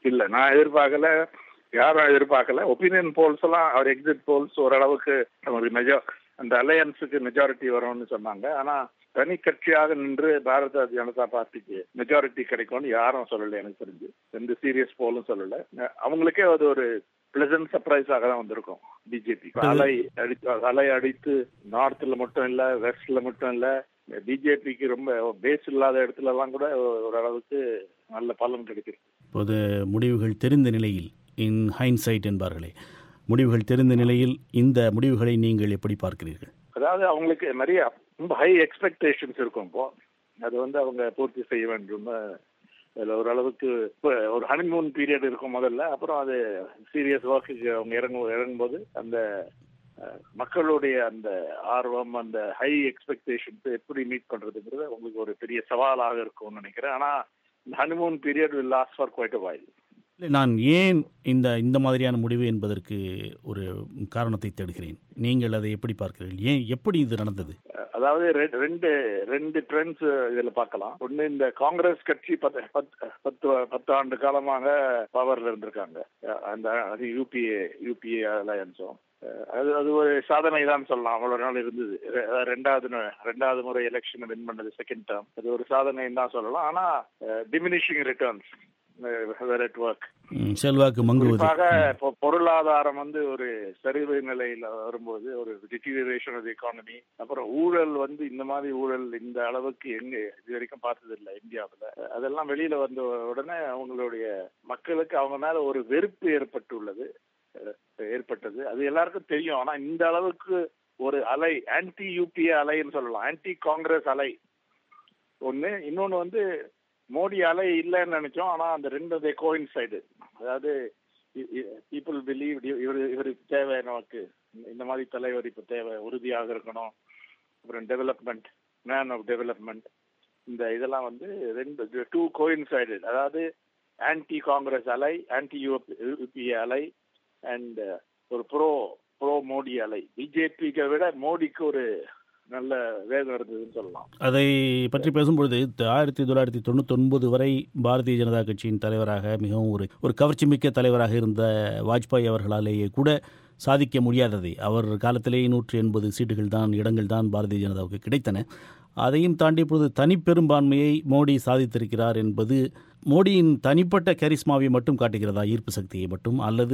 இல்ல நான் எதிர்பார்க்கல யாரும் எதிர்பார்க்கல ஒப்பீனியன் போல்ஸ் எல்லாம் அவர் எக்ஸிட் போல்ஸ் ஓரளவுக்கு நமக்கு மெஜா அந்த அலையன்ஸுக்கு மெஜாரிட்டி வரும்னு சொன்னாங்க ஆனா தனி கட்சியாக நின்று பாரத ஜனதா பார்ட்டிக்கு மெஜாரிட்டி கிடைக்கும்னு யாரும் சொல்லல எனக்கு தெரிஞ்சு எந்த சீரியஸ் போலும் சொல்லல அவங்களுக்கே அது ஒரு பிளசன்ட் சர்ப்ரைஸாக தான் வந்திருக்கும் பிஜேபி அலை அடித்து அலை அடித்து நார்த்ல மட்டும் இல்ல வெஸ்ட்ல மட்டும் இல்ல பிஜேபிக்கு ரொம்ப பேஸ் இல்லாத இடத்துல எல்லாம் கூட ஓரளவுக்கு நல்ல பலன் கிடைச்சிருக்கு இப்போது முடிவுகள் தெரிந்த நிலையில் இன் ஹைன்சைட் என்பார்களே முடிவுகள் தெரிந்த நிலையில் இந்த முடிவுகளை நீங்கள் எப்படி பார்க்கிறீர்கள் அதாவது அவங்களுக்கு நிறைய ரொம்ப ஹை எக்ஸ்பெக்டேஷன்ஸ் இருக்கும் இப்போ அது வந்து அவங்க பூர்த்தி செய்ய வேண்டும் அதில் ஓரளவுக்கு இப்போ ஒரு ஹனிமூன் பீரியட் இருக்கும் முதல்ல அப்புறம் அது சீரியஸ் ஒர்க்குக்கு அவங்க இறங்கும் இறங்கும்போது அந்த மக்களுடைய அந்த ஆர்வம் அந்த ஹை எக்ஸ்பெக்டேஷன்ஸ் எப்படி மீட் பண்றதுங்கிறது உங்களுக்கு ஒரு பெரிய சவாலாக இருக்கும்னு நினைக்கிறேன் ஆனா இந்த honeymoon period will last for quite a while நான் ஏன் இந்த இந்த மாதிரியான முடிவு என்பதற்கு ஒரு காரணத்தை தேடுகிறேன் நீங்கள் அதை எப்படி பார்க்கிறீர்கள் ஏன் எப்படி இது நடந்தது அதாவது ரெண்டு ரெண்டு ட்ரெண்ட்ஸ் இதுல பார்க்கலாம் ஒண்ணு இந்த காங்கிரஸ் கட்சி பத்து பத்து பத்து ஆண்டு காலமாக பவர்ல இருந்திருக்காங்க அந்த அது யூபிஏ யூபிஏ அலையன்ஸும் அது அது ஒரு சாதனை தான் சொல்லலாம் அவ்வளவு நாள் இருந்தது ரெண்டாவது ரெண்டாவது முறை எலெக்ஷன் வின் பண்ணது செகண்ட் டேர்ம் அது ஒரு சாதனை தான் சொல்லலாம் ஆனா டிமினிஷிங் ரிட்டர்ன்ஸ் செல்வாக்கு மங்குவது பொருளாதாரம் வந்து ஒரு சரிவு நிலையில வரும்போது ஒரு டிட்டீரியரேஷன் ஆஃப் எக்கானமி அப்புறம் ஊழல் வந்து இந்த மாதிரி ஊழல் இந்த அளவுக்கு எங்க இது வரைக்கும் பார்த்தது இல்லை இந்தியாவில் அதெல்லாம் வெளியில வந்த உடனே அவங்களுடைய மக்களுக்கு அவங்க மேல ஒரு வெறுப்பு ஏற்பட்டுள்ளது ஏற்பட்டது அது எல்லாருக்கும் தெரியும் ஆனா இந்த அளவுக்கு ஒரு அலை ஆன்டி யூபிஏ அலைன்னு சொல்லலாம் ஆன்டி காங்கிரஸ் அலை ஒண்ணு இன்னொன்னு வந்து மோடி அலை இல்லைன்னு நினைச்சோம் ஆனா அந்த ரெண்டு தே கோயின்சைடு அதாவது பீப்புள் பிலீவ் இவர் இவருக்கு தேவை நமக்கு இந்த மாதிரி தலைவர் இப்போ தேவை உறுதியாக இருக்கணும் அப்புறம் டெவலப்மெண்ட் மேன் ஆஃப் டெவலப்மெண்ட் இந்த இதெல்லாம் வந்து ரெண்டு டூ கோயின்சைடு அதாவது ஆன்டி காங்கிரஸ் அலை ஆன்டி யூபிஏ அலை அண்ட் ஒரு ப்ரோ ப்ரோ மோடி அலை பிஜேபிக்கு விட மோடிக்கு ஒரு நல்ல வேகம் இருந்ததுன்னு சொல்லலாம் அதை பற்றி பேசும்பொழுது ஆயிரத்தி தொள்ளாயிரத்தி தொண்ணூத்தி ஒன்பது வரை பாரதிய ஜனதா கட்சியின் தலைவராக மிகவும் ஒரு ஒரு கவர்ச்சி மிக்க தலைவராக இருந்த வாஜ்பாய் அவர்களாலேயே கூட சாதிக்க முடியாததை அவர் காலத்திலேயே நூற்றி எண்பது சீட்டுகள் தான் இடங்கள் தான் பாரதிய ஜனதாவுக்கு கிடைத்தன அதையும் தாண்டி இப்பொழுது தனிப்பெரும்பான்மையை மோடி சாதித்திருக்கிறார் என்பது மோடியின் தனிப்பட்ட கரிஸ்மாவை மட்டும் காட்டுகிறதா ஈர்ப்பு சக்தியை மட்டும் அல்லது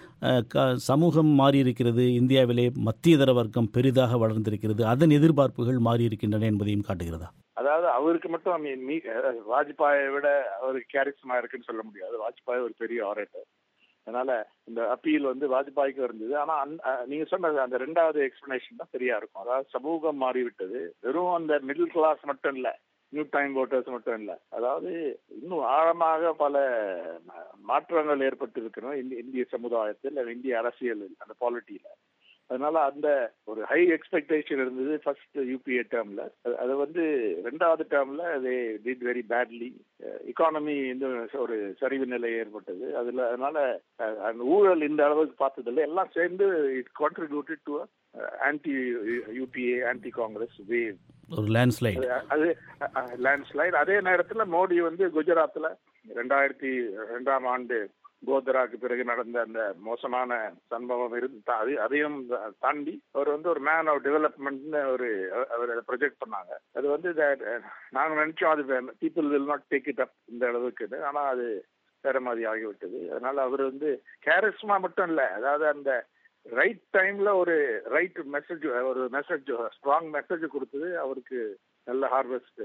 சமூகம் மாறியிருக்கிறது இந்தியாவிலே மத்தியதர வர்க்கம் பெரிதாக வளர்ந்திருக்கிறது அதன் எதிர்பார்ப்புகள் மாறியிருக்கின்றன என்பதையும் காட்டுகிறதா அதாவது அவருக்கு மட்டும் வாஜ்பாயை விட அவருக்கு கேரிஸ்மா இருக்குன்னு சொல்ல முடியாது வாஜ்பாய் ஒரு பெரிய ஆரேட்டர் அதனால இந்த அப்பீல் வந்து வாஜ்பாய்க்கு இருந்தது ஆனா நீங்க சொன்ன அந்த ரெண்டாவது எக்ஸ்பிளனேஷன் தான் சரியா இருக்கும் அதாவது சமூகம் மாறிவிட்டது வெறும் அந்த மிடில் கிளாஸ் மட்டும் இல்ல நியூ டைம் ஓட்டர்ஸ் மட்டும் இல்ல அதாவது இன்னும் ஆழமாக பல மாற்றங்கள் ஏற்பட்டு இருக்கணும் இந்திய சமுதாயத்தில் இந்திய அரசியல் அந்த பாலிட்டியில அதனால அந்த ஒரு ஹை எக்ஸ்பெக்டேஷன் இருந்தது ஃபர்ஸ்ட் யூபிஏ டேர்ம்ல அது வந்து ரெண்டாவது டேர்ம்ல அது டிட் வெரி பேட்லி இக்கானமி இந்த ஒரு சரிவு நிலை ஏற்பட்டது அதுல அதனால அந்த ஊழல் இந்த அளவுக்கு பார்த்ததில்ல எல்லாம் சேர்ந்து it contributed to anti UPA anti Congress wave ஒரு லேண்ட்ஸ்லைட் அது லேண்ட்ஸ்லைட் அதே நேரத்துல மோடி வந்து குஜராத்ல ரெண்டாயிரத்தி ரெண்டாம் ஆண்டு கோத்ராக்கு பிறகு நடந்த அந்த மோசமான சம்பவம் இருந்து அது அதையும் தாண்டி அவர் வந்து ஒரு மேன் ஆஃப் டெவலப்மெண்ட்னு ஒரு அவர் ப்ரொஜெக்ட் பண்ணாங்க அது வந்து நாங்க நினைச்சோம் அது people will not take it up இந்த அளவுக்கு ஆனா அது வேற மாதிரி ஆகிவிட்டது அதனால அவர் வந்து கேரிஸ்மா மட்டும் இல்ல அதாவது அந்த ரைட் டைம்ல ஒரு ரைட் மெசேஜ் ஒரு மெசேஜ் ஸ்ட்ராங் மெசேஜ் கொடுத்தது அவருக்கு நல்ல ஹார்வெஸ்ட்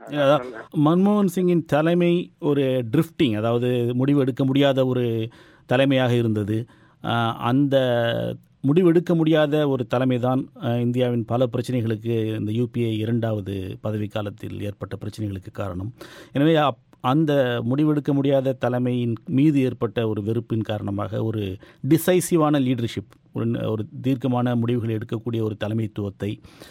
மன்மோகன் சிங்கின் தலைமை ஒரு ட்ரிஃப்டிங் அதாவது முடிவு எடுக்க முடியாத ஒரு தலைமையாக இருந்தது அந்த முடிவெடுக்க முடியாத ஒரு தலைமை தான் இந்தியாவின் பல பிரச்சனைகளுக்கு இந்த யூபிஏ இரண்டாவது பதவி காலத்தில் ஏற்பட்ட பிரச்சனைகளுக்கு காரணம் எனவே அந்த முடிவெடுக்க முடியாத தலைமையின் மீது ஏற்பட்ட ஒரு வெறுப்பின் காரணமாக ஒரு டிசைசிவான லீடர்ஷிப் ஒரு ஒரு தீர்க்கமான முடிவுகளை எடுக்கக்கூடிய ஒரு தலைமைத்துவத்தை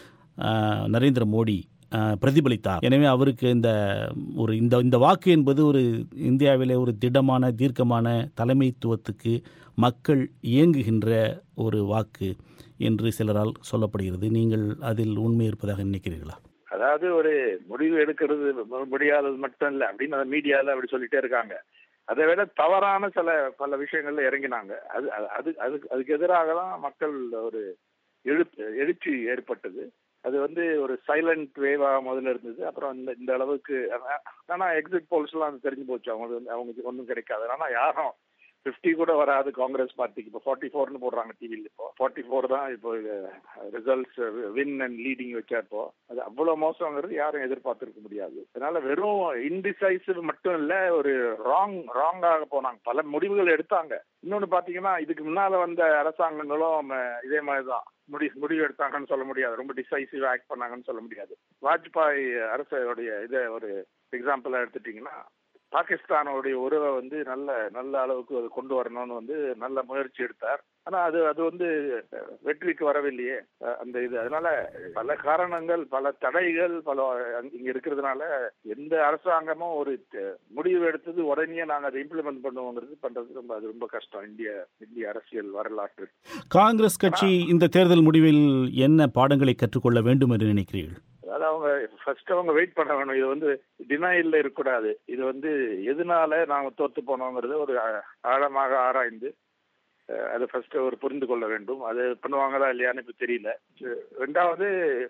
நரேந்திர மோடி பிரதிபலித்தார் எனவே அவருக்கு இந்த ஒரு இந்த இந்த வாக்கு என்பது ஒரு இந்தியாவிலே ஒரு திடமான தீர்க்கமான தலைமைத்துவத்துக்கு மக்கள் இயங்குகின்ற ஒரு வாக்கு என்று சிலரால் சொல்லப்படுகிறது நீங்கள் அதில் உண்மை இருப்பதாக நினைக்கிறீர்களா அதாவது ஒரு முடிவு எடுக்கிறது முடியாதது மட்டும் இல்லை அப்படின்னு மீடியாவில் அப்படி சொல்லிட்டே இருக்காங்க அதை விட தவறான சில பல விஷயங்கள்ல இறங்கினாங்க அது அது- அது அதுக்கு அதுக்கு எதிராக தான் மக்கள் ஒரு எழுப்பு எழுச்சி ஏற்பட்டது அது வந்து ஒரு சைலண்ட் வேவா முதல்ல இருந்தது அப்புறம் இந்த இந்த அளவுக்கு ஆனா- ஆனா எக்ஸிட் போல்ஸ் எல்லாம் தெரிஞ்சு போச்சு அவங்க வந்து அவங்களுக்கு ஒன்றும் கிடைக்காது ஆனா யாரும் 50 கூட வராது காங்கிரஸ் பார்ட்டிக்கு இப்போ ஃபார்ட்டி ஃபோர்னு போடுறாங்க டிவியில் இப்போ ஃபார்ட்டி ஃபோர் தான் இப்போ ரிசல்ட்ஸ் வின் அண்ட் லீடிங் வச்சா இப்போ அது அவ்வளவு மோசங்கிறது யாரும் எதிர்பார்த்திருக்க முடியாது அதனால வெறும் இன்டிசைசிவ் மட்டும் இல்ல ஒரு ராங் ராங்காக போனாங்க பல முடிவுகள் எடுத்தாங்க இன்னொன்னு பாத்தீங்கன்னா இதுக்கு முன்னால வந்த அரசாங்கங்களும் ம, இதே மாதிரிதான் முடி முடிவு எடுத்தாங்கன்னு சொல்ல முடியாது ரொம்ப டிசைசிவ் ஆக்ட் பண்ணாங்கன்னு சொல்ல முடியாது வாஜ்பாய் அரசோடைய இதை ஒரு எக்ஸாம்பிளா எடுத்துட்டீங்கன்னா பாகிஸ்தானுடைய உறவை வந்து நல்ல நல்ல அளவுக்கு அது கொண்டு வரணும்னு வந்து நல்ல முயற்சி எடுத்தார் ஆனா அது அது வந்து அஹ், வெற்றிக்கு வரவில்லையே அஹ், அந்த இது அதனால பல காரணங்கள் பல தடைகள் பல அங்க- இங்க இருக்கிறதுனால எந்த அரசாங்கமும் ஒரு த- முடிவு எடுத்தது உடனே நாங்க அதை இம்ப்ளிமெண்ட் பண்ணுவோங்கிறது பண்றது ரொம்ப அது ரொம்ப கஷ்டம் இந்திய இந்திய அரசியல் வரலாற்று காங்கிரஸ் கட்சி இந்த தேர்தல் முடிவில் என்ன பாடங்களை கற்றுக்கொள்ள வேண்டும் என்று நினைக்கிறீர்கள் அதாவது அவங்க ஃபர்ஸ்ட் அவங்க வெயிட் பண்ண வேணும் இது வந்து டினைல்ல இருக்கக்கூடாது இது வந்து எதனால நாங்க தோத்து போனோங்கிறது ஒரு ஆ- ஆழமாக ஆராய்ந்து அஹ், அதை ஃபர்ஸ்ட் ஒரு புரிந்து கொள்ள வேண்டும் அது பண்ணுவாங்களா இல்லையான்னு இப்ப தெரியல சரி, ரெண்டாவது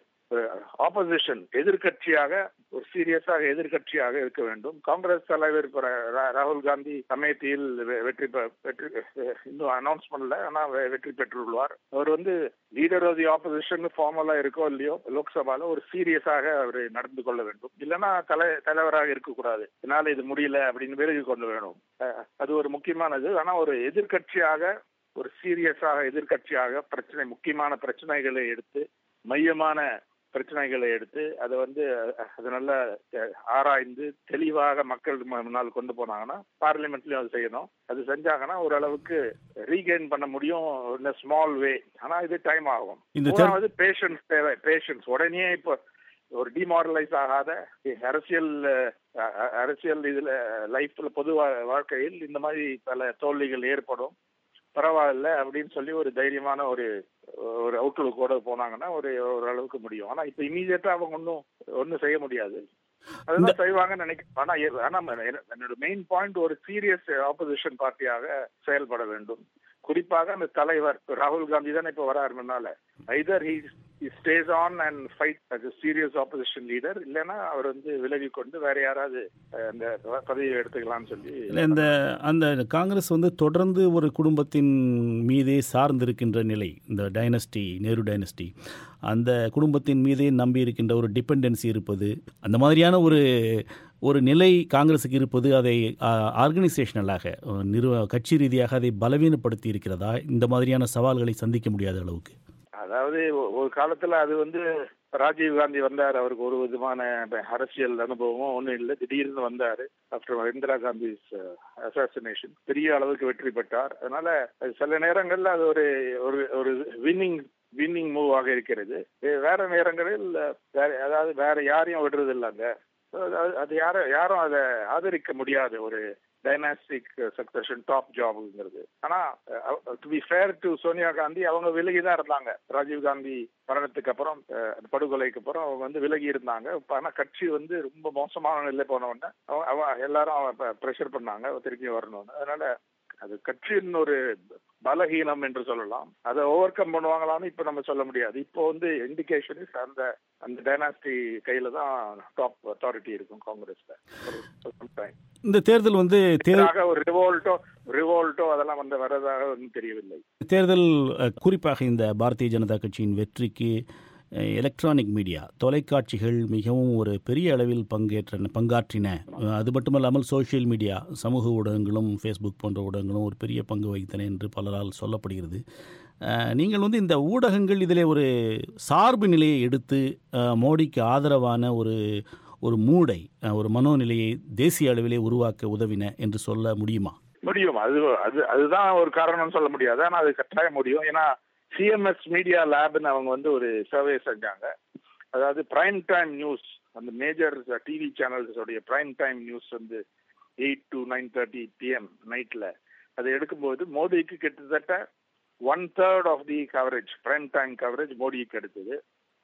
ஆப்போசிஷன் எதிர்க்கட்சியாக ஒரு சீரியஸாக எதிர்க்கட்சியாக இருக்க வேண்டும் காங்கிரஸ் தலைவர் இப்ப ரா- ரா- ராகுல் காந்தி சமயத்தில் வெ- வெற்றி பெ- வெற்றி இன்னும் அனௌன்ஸ் பண்ணல ஆனா வெ- வெற்றி பெற்றுள்ளார் அவர் வந்து லீடர் ஆஃப் தி ஆப்போசிஷன் ஃபார்மலா இருக்கோ இல்லையோ லோக்சபால ஒரு சீரியஸாக அவர் நடந்து கொள்ள வேண்டும் இல்லைன்னா தலை தலைவராக இருக்கக்கூடாது என்னால இது முடியல அப்படின்னு விலகி கொண்டு வேணும் அஹ், அது ஒரு முக்கியமானது ஆனா ஒரு எதிர்க்கட்சியாக ஒரு சீரியஸாக எதிர்க்கட்சியாக பிரச்சனை முக்கியமான பிரச்சனைகளை எடுத்து மையமான பிரச்சனைகளை எடுத்து அதை வந்து அஹ், அது நல்லா அஹ், ஆராய்ந்து தெளிவாக மக்கள் மு- முன்னால் கொண்டு போனாங்கன்னா பார்லிமெண்ட்லயும் அது செய்யணும் அது செஞ்சாங்கன்னா ஓரளவுக்கு ரீகெயின் பண்ண முடியும் இந்த ஸ்மால் வே ஆனா இது டைம் ஆகும் இந்த தேர்- மூணாவது பேஷன்ஸ் தேவை பேஷன்ஸ் உடனே இப்போ ஒரு டிமாரலைஸ் ஆகாத அரசியல் அஹ், அஹ், அரசியல் இதுல லைஃப்ல பொது வா- வாழ்க்கையில் இந்த மாதிரி பல தோல்விகள் ஏற்படும் பரவாயில்ல அப்படின்னு சொல்லி ஒரு தைரியமான ஒரு ஒரு அவுட்லுக்கோட போனாங்கன்னா ஒரு ஓரளவுக்கு முடியும் ஆனா இப்ப இமீடியட்டா அவங்க ஒன்றும் ஒன்றும் செய்ய முடியாது அதுதான் செய்வாங்கன்னு நினைக்கிறேன் ஆனா எ- ஆனா என- என்னோட மெயின் பாயிண்ட் ஒரு சீரியஸ் ஆப்போசிஷன் பார்ட்டியாக செயல்பட வேண்டும் குறிப்பாக அந்த தலைவர் ராகுல் காந்தி தானே இப்ப வராரு முன்னால either he stays on and fight as serious opposition leader இல்லைன்னா அவர் வந்து விலகி கொண்டு வேற யாராவது அஹ், அந்த பதவியை எடுத்துக்கலாம்னு சொல்லி இல்ல, இந்த அந்த காங்கிரஸ் வந்து தொடர்ந்து ஒரு குடும்பத்தின் மீதே சார்ந்திருக்கின்ற நிலை இந்த டைனஸ்டி நேரு டைனஸ்டி அந்த குடும்பத்தின் மீதே நம்பி இருக்கின்ற ஒரு டிபெண்டன்சி இருப்பது அந்த மாதிரியான ஒரு ஒரு நிலை காங்கிரஸுக்கு இருப்பது அதை ஆர்கனைசேஷனலாக நிறுவ கட்சி ரீதியாக அதை பலவீனப்படுத்தி இருக்கிறதா இந்த மாதிரியான சவால்களை சந்திக்க முடியாத அளவுக்கு அதாவது ஒ- ஒரு காலத்துல அது வந்து ராஜீவ் காந்தி வந்தார் அவருக்கு ஒரு விதமான அரசியல் அனுபவமும் ஒன்றும் இல்லை திடீர்னு வந்தாரு ஆஃப்டர் இந்திரா காந்தி அசாசினேஷன் பெரிய அளவுக்கு வெற்றி பெற்றார் அதனால அது சில நேரங்கள்ல அது ஒரு ஒரு ஒரு வின்னிங் வின்னிங் மூவ் ஆக இருக்கிறது வே- வேற நேரங்களில் வேற அதாவது வேற யாரையும் விடுறது இல்லைங்க அது- அது யாரும் யாரும் அதை ஆதரிக்க முடியாது ஒரு டைனாஸ்டிக் சக்சஷன் டாப் ஜாப்ங்கிறது ஆனா to be fair to Sonia Gandhi அவங்க விலகி தான் இருந்தாங்க ராஜீவ் காந்தி மரணத்துக்கு அப்புறம் அஹ், அந்த படுகொலைக்கு அப்புறம் அவங்க வந்து விலகி இருந்தாங்க இப்ப ஆனா கட்சி வந்து ரொம்ப மோசமான நிலை போன உடனே அவ- அவ எல்லாரும் அவன் ப்ரெஷர் பண்ணாங்க அவ திருப்பி வரணும்னு அதனால அது கட்சியின் ஒரு பலகீனம் என்று சொல்லலாம் அதை ஓவர் கம் பண்ணுவாங்களான்னு இப்ப நம்ம சொல்ல முடியாது இப்போ வந்து இண்டிகேஷன் அந்த அந்த டைனாஸ்டி கையில தான் டாப் அத்தாரிட்டி இருக்கும் காங்கிரஸ்ல for some time. இந்த தேர்தல் வந்து தேர் எதிராக ஒரு ரிவோல்ட்டோ ரிவோல்ட்டோ அதெல்லாம் வந்து வரதாக ஒன்றும் தெரியவில்லை தேர்தல் அஹ், குறிப்பாக இந்த பாரதிய ஜனதா கட்சியின் வெற்றிக்கு அஹ், எலக்ட்ரானிக் மீடியா தொலைக்காட்சிகள் மிகவும் ஒரு பெரிய அளவில் பங்கேற்றன பங்காற்றின அஹ், அது மட்டுமல்லாமல் சோஷியல் மீடியா சமூக ஊடகங்களும் ஃபேஸ்புக் போன்ற ஊடகங்களும் ஒரு பெரிய பங்கு வகித்தன என்று பலரால் சொல்லப்படுகிறது அஹ், நீங்கள் வந்து இந்த ஊடகங்கள் இதிலே ஒரு சார்பு நிலையை எடுத்து அஹ், மோடிக்கு ஆதரவான ஒரு ஒரு மூடை அஹ், ஒரு மனோநிலையை தேசிய அளவிலே உருவாக்க உதவின என்று சொல்ல முடியுமா முடியும் அது அது அதுதான் ஒரு காரணம்னு சொல்ல முடியாது ஆனா அது கட்டாயம் முடியும் ஏன்னா சிஎம்எஸ் மீடியா லேப்னு அவங்க வந்து ஒரு சர்வே செஞ்சாங்க அதாவது பிரைம் டைம் நியூஸ் அந்த மேஜர் டிவி சேனல்ஸ் உடைய பிரைம் டைம் நியூஸ் வந்து eight to nine thirty PM நைட்ல அதை எடுக்கும்போது மோடிக்கு கிட்டத்தட்ட one third of the coverage prime time coverage மோடிக்கு எடுத்தது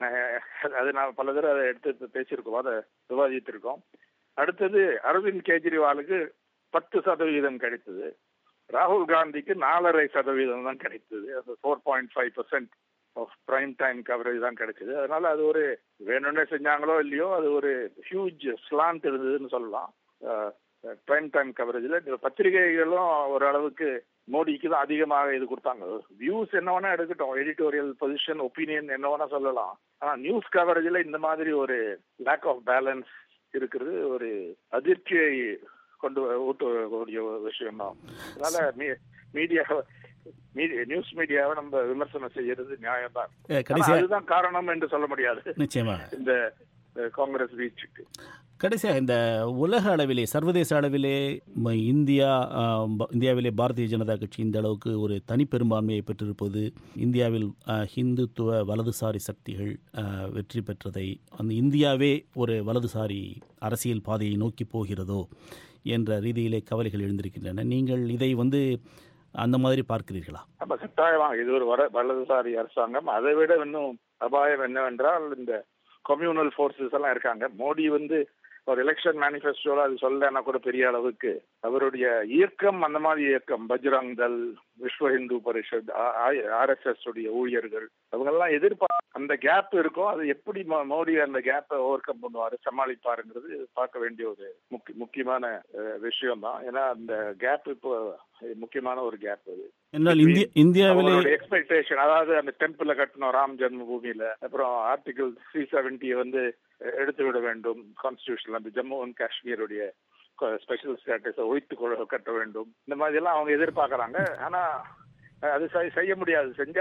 அஹ் அது நான் பல தடவை அதை எடுத்து பேசியிருக்கோம் அதை விவாதித்திருக்கோம் அடுத்தது அரவிந்த் கெஜ்ரிவாலுக்கு பத்து சதவீதம் கிடைத்தது ராகுல் காந்திக்கு நாலரை சதவீதம் தான் கிடைத்தது அது four point five percent of prime time coverage தான் கிடைச்சது அதனால அது ஒரு வேணும்னே செஞ்சாங்களோ இல்லையோ அது ஒரு ஹியூஜ் ஸ்லாண்ட் இருந்ததுன்னு சொல்லலாம் பிரைம் டைம் கவரேஜில் பத்திரிகைகளும் ஓரளவுக்கு மோடிக்கு தான் அதிகமாக இது கொடுத்தாங்க வியூஸ் என்ன வேணா எடுக்கட்டும் எடிட்டோரியல் பொசிஷன் ஒப்பீனியன் என்ன வேணா சொல்லலாம் ஆனா நியூஸ் கவரேஜில் இந்த மாதிரி ஒரு லேக் ஆஃப் பேலன்ஸ் இருக்கிறது ஒரு அதிர்ச்சியை கொண்டு ஊட்டக்கூடிய விஷயம் தான் அதனால மீடியா மீடியா நியூஸ் மீடியாவை நம்ம விமர்சனம் செய்யறது நியாயம் தான் அதுதான் காரணம் என்று சொல்ல முடியாது நிச்சயமா இந்த காங்கிரஸ் வீச்சுக்கு கடைசியாக இந்த உலக அளவிலே சர்வதேச அளவிலே இந்தியா இந்தியாவிலே பாரதிய ஜனதா கட்சி இந்த அளவுக்கு ஒரு தனிப்பெரும்பான்மையை பெற்றிருப்பது இந்தியாவில் ஹிந்துத்துவ வலதுசாரி சக்திகள் வெற்றி பெற்றதை அந்த இந்தியாவே ஒரு வலதுசாரி அரசியல் பாதையை நோக்கி போகிறதோ என்ற ரீதியிலே கவலைகள் எழுந்திருக்கின்றன நீங்கள் இதை வந்து அந்த மாதிரி பார்க்கிறீர்களா அப்ப கட்டாயமாக இது ஒரு வர வலதுசாரி அரசாங்கம் அதை விட இன்னும் அபாயம் என்னவென்றால் இந்த கம்யூனல் ஃபோர்ஸஸ் எல்லாம் இருக்காங்க மோடி வந்து ஒரு எலெக்ஷன் மேனிஃபெஸ்டோல அது சொல்லனா கூட பெரிய அளவுக்கு அவருடைய இயக்கம் அந்த மாதிரி இயக்கம் பஜ்ரங் தல் விஸ்வ இந்து பரிஷத் ஆர்எஸ்எஸ் உடைய ஊழியர்கள் அவங்க எல்லாம் எதிர்பார்க்க அந்த கேப் இருக்கும் அது எப்படி மோடி அந்த கேப்பை ஓவர் கம் பண்ணுவாரு சமாளிப்பாருங்கிறது பார்க்க வேண்டிய ஒரு முக்கிய முக்கியமான விஷயம் தான் ஏன்னா அந்த கேப் இப்போ முக்கியமான ஒரு கேப் அது என்னால் இந்திய இந்தியாவிலே எக்ஸ்பெக்டேஷன் அதாவது அந்த டெம்பிள கட்டணும் ராம் ஜென்ம பூமியில அப்புறம் ஆர்டிகல் த்ரீ செவன்டி வந்து எடுத்து விட வேண்டும் கான்ஸ்டியூஷன் அந்த ஜம்மு அண்ட் காஷ்மீருடைய ஸ்பெஷல் ஸ்டேட்டஸை ஒழித்து கட்ட வேண்டும் இந்த மாதிரி எல்லாம் அவங்க எதிர்பார்க்கறாங்க ஆனா அது செய்ய முடியாது செஞ்சா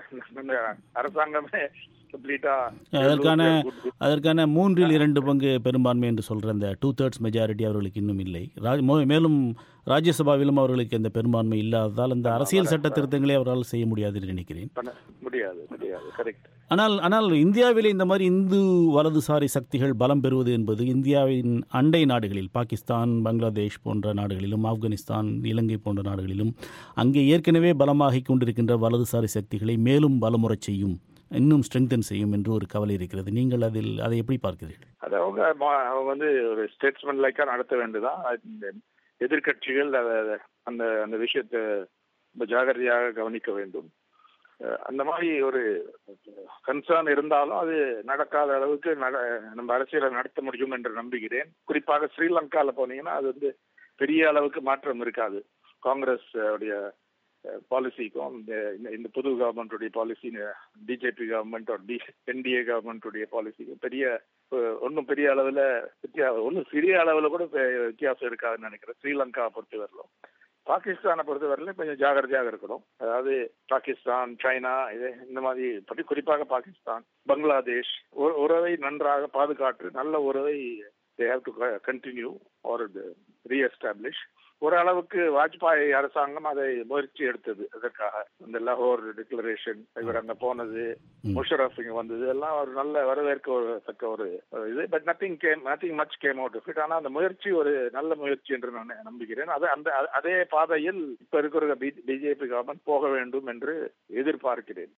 அரசாங்கமே அதற்கான அதற்கான மூன்றில் இரண்டு பங்கு பெரும்பான்மை என்று சொல்கிற அந்த டூ தேர்ட்ஸ் மெஜாரிட்டி அவர்களுக்கு இன்னும் இல்லை மேலும் ராஜ்யசபாவிலும் அவர்களுக்கு அந்த பெரும்பான்மை இல்லாததால் அந்த அரசியல் சட்ட திருத்தங்களை அவரால் செய்ய முடியாது என்று நினைக்கிறேன் முடியாது முடியாது கரெக்ட் ஆனால் ஆனால் இந்தியாவிலே இந்த மாதிரி இந்து வலதுசாரி சக்திகள் பலம் பெறுவது என்பது இந்தியாவின் அண்டை நாடுகளில் பாகிஸ்தான் பங்களாதேஷ் போன்ற நாடுகளிலும் ஆப்கானிஸ்தான் இலங்கை போன்ற நாடுகளிலும் அங்கே ஏற்கனவே பலமாகிக் கொண்டிருக்கின்ற வலதுசாரி சக்திகளை மேலும் பலமுறை செய்யும் இன்னும் ஸ்ட்ரெங்தன் செய்யும் என்று ஒரு கவலை இருக்கிறது நீங்கள் அதில் அதை எப்படி பார்க்கிறீர்கள் அது அவங்க அவங்க வந்து ஒரு ஸ்டேட்ஸ்மெண்ட் லைக்கா நடத்த வேண்டுதான் எதிர்கட்சிகள் அந்த அந்த விஷயத்தை ரொம்ப ஜாகிரதையாக கவனிக்க வேண்டும் அந்த மாதிரி ஒரு கன்சர்ன் இருந்தாலும் அது நடக்காத அளவுக்கு நம்ம அரசியலை நடத்த முடியும் என்று நம்புகிறேன் குறிப்பாக ஸ்ரீலங்கால போனீங்கன்னா அது வந்து பெரிய அளவுக்கு மாற்றம் இருக்காது காங்கிரஸ் உடைய பாலிசிக்கும் இந்த இந்த புது கவர்மெண்ட்டுடைய policy BJP government the NDA கவர்மெண்ட்டுடைய பாலிசிக்கும் பெரிய ஒன்றும் பெரிய அளவில் வித்தியாசம் ஒன்றும் சிறிய அளவில் கூட வித்தியாசம் இருக்காதுன்னு நினைக்கிறேன் ஸ்ரீலங்கா பொறுத்தவரையிலும் பாகிஸ்தானை பொறுத்தவரையிலும் கொஞ்சம் ஜாகிரதையாக இருக்கணும் அதாவது பாகிஸ்தான் சைனா இது இந்த மாதிரி குறிப்பாக பாகிஸ்தான் பங்களாதேஷ் உறவை நன்றாக பாதுகாத்து நல்ல உறவை they have to continue or reestablish ஓரளவுக்கு வாஜ்பாய் அரசாங்கம் அதை முயற்சி எடுத்தது அதற்காக இந்த லஹோர் டிக்ளரேஷன் இவர் அங்க போனது முஷரப் இங்க வந்தது எல்லாம் ஒரு நல்ல வரவேற்கத்தக்க ஒரு இது but nothing came nothing much came out it ஆனா அந்த முயற்சி ஒரு நல்ல முயற்சி என்று நான் நம்புகிறேன் அது அந்த அதே பாதையில் இப்ப இருக்கிற பிஜேபி கவர்மெண்ட் போக வேண்டும் என்று எதிர்பார்க்கிறேன்